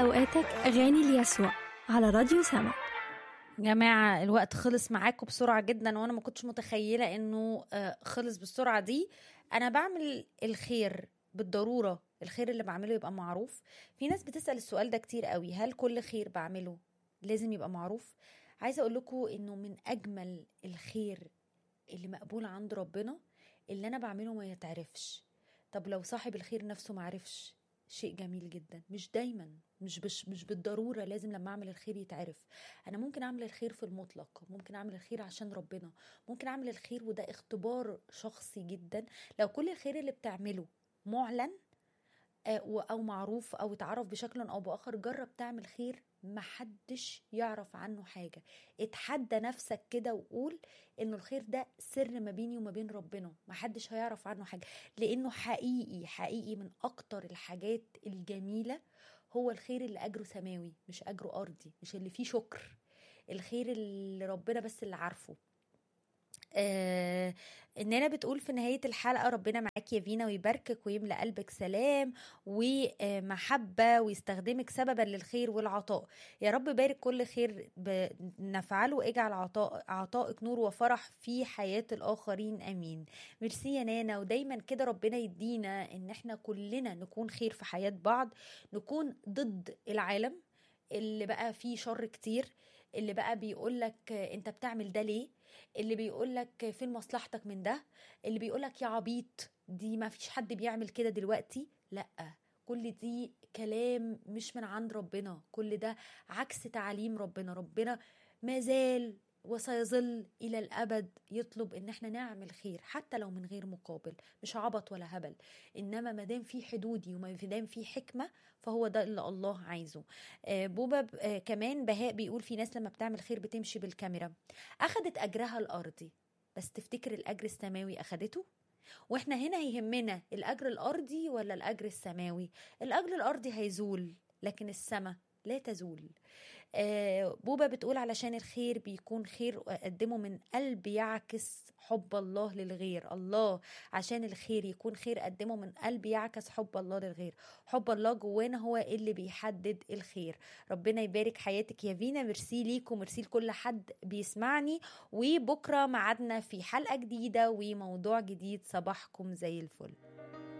أوقاتك أغاني ليسوع على راديو سما جماعة الوقت خلص معاكم بسرعة جدا وانا ما كنتش متخيلة انه آه، خلص بالسرعة دي انا بعمل الخير بالضرورة الخير اللي بعمله يبقى معروف في ناس بتسأل السؤال ده كتير قوي هل كل خير بعمله لازم يبقى معروف عايزة اقول لكم انه من اجمل الخير اللي مقبول عند ربنا اللي انا بعمله ما يتعرفش طب لو صاحب الخير نفسه معرفش شيء جميل جدا مش دايما مش بش مش بالضروره لازم لما اعمل الخير يتعرف انا ممكن اعمل الخير في المطلق ممكن اعمل الخير عشان ربنا ممكن اعمل الخير وده اختبار شخصي جدا لو كل الخير اللي بتعمله معلن آه، و- او معروف او اتعرف بشكل او باخر جرب تعمل خير محدش يعرف عنه حاجة اتحدى نفسك كده وقول انه الخير ده سر ما بيني وما بين ربنا محدش هيعرف عنه حاجة لانه حقيقي حقيقي من اكتر الحاجات الجميلة هو الخير اللي اجره سماوي مش اجره ارضي مش اللي فيه شكر الخير اللي ربنا بس اللي عارفه آه اننا بتقول في نهاية الحلقة ربنا معاك يا فينا ويباركك ويملأ قلبك سلام ومحبة ويستخدمك سببا للخير والعطاء يا رب بارك كل خير نفعله واجعل عطاء عطائك نور وفرح في حياة الآخرين أمين ميرسي يا نانا ودايما كده ربنا يدينا ان احنا كلنا نكون خير في حياة بعض نكون ضد العالم اللي بقى فيه شر كتير اللي بقى بيقولك انت بتعمل ده ليه اللي بيقولك فين مصلحتك من ده اللي بيقولك يا عبيط دي ما فيش حد بيعمل كده دلوقتي لا كل دي كلام مش من عند ربنا كل ده عكس تعاليم ربنا ربنا ما زال وسيظل الى الابد يطلب ان احنا نعمل خير حتى لو من غير مقابل مش عبط ولا هبل انما ما دام في حدودي وما دام في حكمه فهو ده اللي الله عايزه آه، بوبا ب- آه، كمان بهاء بيقول في ناس لما بتعمل خير بتمشي بالكاميرا اخدت اجرها الارضي بس تفتكر الاجر السماوي اخدته واحنا هنا يهمنا الاجر الارضي ولا الاجر السماوي الاجر الارضي هيزول لكن السماء لا تزول آه، بوبا بتقول علشان الخير بيكون خير اقدمه من قلب يعكس حب الله للغير الله عشان الخير يكون خير قدمه من قلب يعكس حب الله للغير حب الله جوانا هو اللي بيحدد الخير ربنا يبارك حياتك يا فينا ميرسي ليكم ميرسي لكل حد بيسمعني وبكره ميعادنا في حلقه جديده وموضوع جديد صباحكم زي الفل